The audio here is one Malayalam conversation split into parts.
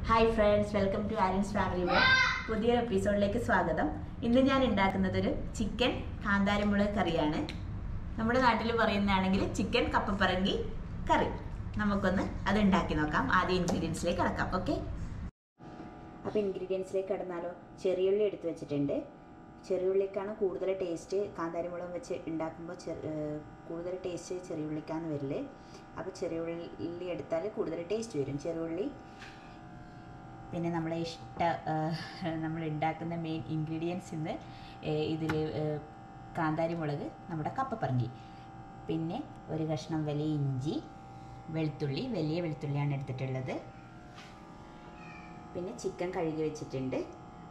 hi friends welcome to Aryan's family vlog പുതിയൊരു എപ്പിസോഡിലേക്ക് സ്വാഗതം ഇന്ന് ഞാൻ ഉണ്ടാക്കുന്നത് ഒരു ചിക്കൻ കാന്താരിമുളക് കറിയാണ് നമ്മുടെ നാട്ടിൽ പറയുന്നതാണെങ്കിൽ ചിക്കൻ കപ്പപ്പറങ്കി കറി നമുക്കൊന്ന് അത് ഉണ്ടാക്കി നോക്കാം ആദ്യം ഇൻഗ്രീഡിയൻസിലേക്ക് കിടക്കാം ഓക്കെ അപ്പോൾ ഇൻഗ്രീഡിയൻസിലേക്ക് കിടന്നാലോ ചെറിയുള്ളി എടുത്ത് വെച്ചിട്ടുണ്ട് ചെറിയുള്ളിക്കാണ് കൂടുതൽ ടേസ്റ്റ് കാന്താരിമുളക് വെച്ച് ഉണ്ടാക്കുമ്പോൾ കൂടുതൽ ടേസ്റ്റ് ചെറിയുള്ളിക്കാന്ന് വരില്ലേ അപ്പോൾ ചെറിയുള്ളി എടുത്താൽ കൂടുതൽ ടേസ്റ്റ് വരും ചെറിയുള്ളി പിന്നെ നമ്മളെ ഇഷ്ട നമ്മൾ ഉണ്ടാക്കുന്ന മെയിൻ ഇൻഗ്രീഡിയൻസ് ഇന്ന് ഇതിൽ കാന്താരി മുളക് നമ്മുടെ കപ്പപ്പറങ്കി പിന്നെ ഒരു കഷ്ണം വലിയ ഇഞ്ചി വെളുത്തുള്ളി വലിയ വെളുത്തുള്ളിയാണ് എടുത്തിട്ടുള്ളത് പിന്നെ ചിക്കൻ കഴുകി വെച്ചിട്ടുണ്ട്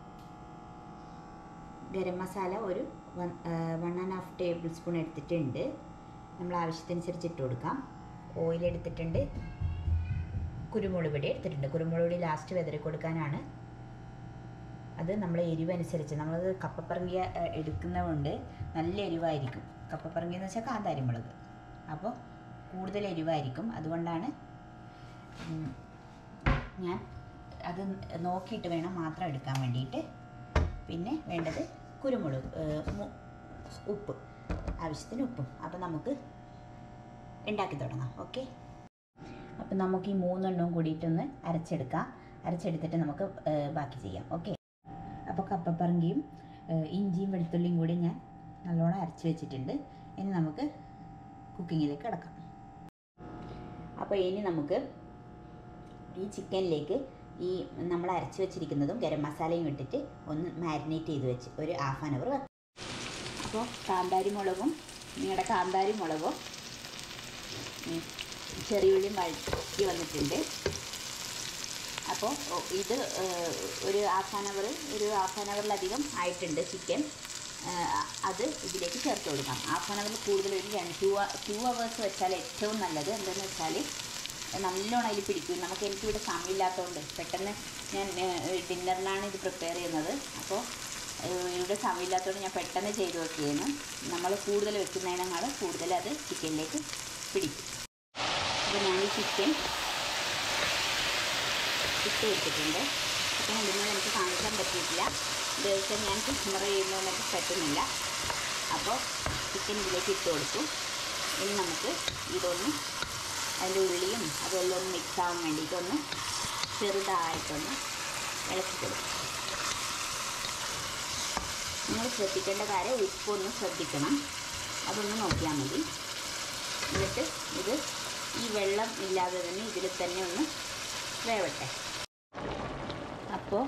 ഗരം മസാല ഒരു one one and half tablespoon എടുത്തിട്ടുണ്ട് നമ്മൾ ആവശ്യത്തിനനുസരിച്ച് ഇട്ട് കൊടുക്കാം ഓയിൽ എടുത്തിട്ടുണ്ട് കുരുമുളക് പൊടി എടുത്തിട്ടുണ്ട് കുരുമുളക് പൊടി ലാസ്റ്റ് വെതറി കൊടുക്കാനാണ് അത് നമ്മളെ എരിവനുസരിച്ച് നമ്മളത് കപ്പപ്പറങ്കി എടുക്കുന്നതുകൊണ്ട് നല്ല എരിവായിരിക്കും കപ്പപ്പറങ്കി എന്ന് വെച്ചാൽ കാന്താരിമുളക് അപ്പോൾ കൂടുതൽ എരിവായിരിക്കും അതുകൊണ്ടാണ് ഞാൻ അത് നോക്കിയിട്ട് വേണം മാത്രം എടുക്കാൻ വേണ്ടിയിട്ട് പിന്നെ വേണ്ടത് കുരുമുളക് ഉപ്പ് ആവശ്യത്തിന് ഉപ്പും അപ്പോൾ നമുക്ക് ഉണ്ടാക്കി തുടങ്ങാം ഓക്കെ അപ്പം നമുക്ക് ഈ മൂന്നെണ്ണവും കൂടിയിട്ടൊന്ന് അരച്ചെടുക്കാം അരച്ചെടുത്തിട്ട് നമുക്ക് ബാക്കി ചെയ്യാം ഓക്കെ അപ്പോൾ കപ്പപ്പറങ്കിയും ഇഞ്ചിയും വെളുത്തുള്ളിയും കൂടി ഞാൻ നല്ലോണം അരച്ച് വെച്ചിട്ടുണ്ട് ഇനി നമുക്ക് കുക്കിങ്ങിലേക്ക് കിടക്കാം അപ്പോൾ ഇനി നമുക്ക് ഈ ചിക്കനിലേക്ക് ഈ നമ്മൾ അരച്ച് വെച്ചിരിക്കുന്നതും ഗരം മസാലയും ഇട്ടിട്ട് ഒന്ന് മാരിനേറ്റ് ചെയ്ത് വെച്ച് ഒരു ഹാഫ് ആൻ അവർ വെക്കാം അപ്പോൾ കാന്താരി മുളകും നിങ്ങളുടെ കാന്താരി മുളകും ചെറിയുള്ളി വഴറ്റി വന്നിട്ടുണ്ട് അപ്പോൾ ഇത് ഒരു ഹാഫ് ആൻ അവർ ഒരു ഹാഫ് ആൻ അവറിലധികം ആയിട്ടുണ്ട് ചിക്കൻ അത് ഇതിലേക്ക് ചേർത്ത് കൊടുക്കാം ഹാഫ് ആൻ അവറിൽ കൂടുതൽ ഒരു രണ്ട് ടു ടു അവേഴ്സ് വെച്ചാൽ ഏറ്റവും നല്ലത് എന്താണെന്ന് വെച്ചാൽ നല്ലോണം അതിൽ പിടിക്കും നമുക്ക് എനിക്കിവിടെ സമയമില്ലാത്തതുകൊണ്ട് പെട്ടെന്ന് ഞാൻ ഡിന്നറിനാണ് ഇത് പ്രിപ്പയർ ചെയ്യുന്നത് അപ്പോൾ ഇവിടെ സമയമില്ലാത്തതുകൊണ്ട് ഞാൻ പെട്ടെന്ന് ചെയ്ത് വെക്കുകയാണ് നമ്മൾ കൂടുതൽ വെക്കുന്നതിനേക്കാൾ കൂടുതൽ അത് ചിക്കനിലേക്ക് പിടിക്കും അപ്പോൾ ഞാൻ ഈ ചിക്കൻ ഇട്ട് വെച്ചിട്ടുണ്ട് ചിക്കൻ ഇടുന്നത് എനിക്ക് കാണിക്കാൻ പറ്റിയിട്ടില്ല ദിവസം ഞാൻ ക്യാമറ ചെയ്യുന്നതുകൊണ്ട് എനിക്ക് പറ്റുന്നില്ല അപ്പോൾ ചിക്കൻ ഇതിലേക്ക് ഇട്ട് കൊടുത്തു ഇനി നമുക്ക് ഇതൊന്ന് അതിൻ്റെ ഉള്ളിയും അതെല്ലാം ഒന്ന് മിക്സ് ആവാൻ വേണ്ടിയിട്ടൊന്ന് ചെറുതായിട്ടൊന്ന് ഇളക്കി കൊടുക്കും നിങ്ങൾ ശ്രദ്ധിക്കേണ്ട കാര്യം ഉപ്പൊന്ന് ശ്രദ്ധിക്കണം അതൊന്ന് നോക്കിയാൽ മതി എന്നിട്ട് ഇത് ഈ വെള്ളം ഇല്ലാതെ തന്നെ ഇതിൽ തന്നെ ഒന്ന് വേവട്ടെ അപ്പോൾ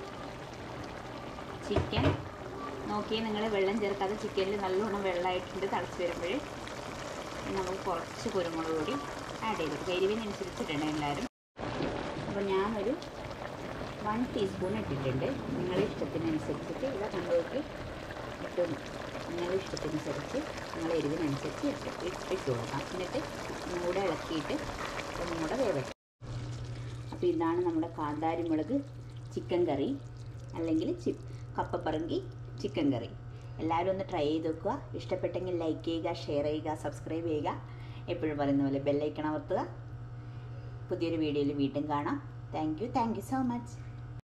ചിക്കൻ നോക്കി നിങ്ങൾ വെള്ളം ചേർക്കാതെ ചിക്കനിൽ നല്ലോണം വെള്ളമായിട്ടുണ്ട് തിളച്ച് വരുമ്പോൾ നമുക്ക് കുറച്ച് കുരുമുളക് പൊടി ആഡ് ചെയ്ത് കൊടുക്കുക എരിവിനനുസരിച്ചിട്ടുണ്ട് എല്ലാവരും അപ്പോൾ ഞാനൊരു വൺ ടീസ്പൂൺ ഇട്ടിട്ടുണ്ട് നിങ്ങളുടെ ഇഷ്ടത്തിനനുസരിച്ചിട്ട് ഇവിടെ കൊണ്ടുപോയിട്ട് ഇട്ട് നിങ്ങളുടെ ഇഷ്ടത്തിനനുസരിച്ച് നിങ്ങളുടെ എരിവിനനുസരിച്ച് ഇട്ട് ഇട്ട് കൊടുക്കാം എന്നിട്ട് ഒന്നുകൂടെ ഇളക്കിയിട്ട് ഒന്നുകൂടെ വേവട്ടെ അപ്പോൾ ഇതാണ് നമ്മുടെ കാന്താരിമുളക് ചിക്കൻ കറി അല്ലെങ്കിൽ ചി കപ്പപ്പറങ്കി ചിക്കൻ കറി എല്ലാവരും ഒന്ന് ട്രൈ ചെയ്ത് നോക്കുക ഇഷ്ടപ്പെട്ടെങ്കിൽ ലൈക്ക് ചെയ്യുക ഷെയർ ചെയ്യുക സബ്സ്ക്രൈബ് ചെയ്യുക എപ്പോഴും പറയുന്ന പോലെ ബെല്ലൈക്കൺ അമർത്തുക പുതിയൊരു വീഡിയോയിൽ വീണ്ടും കാണാം thank you thank you so much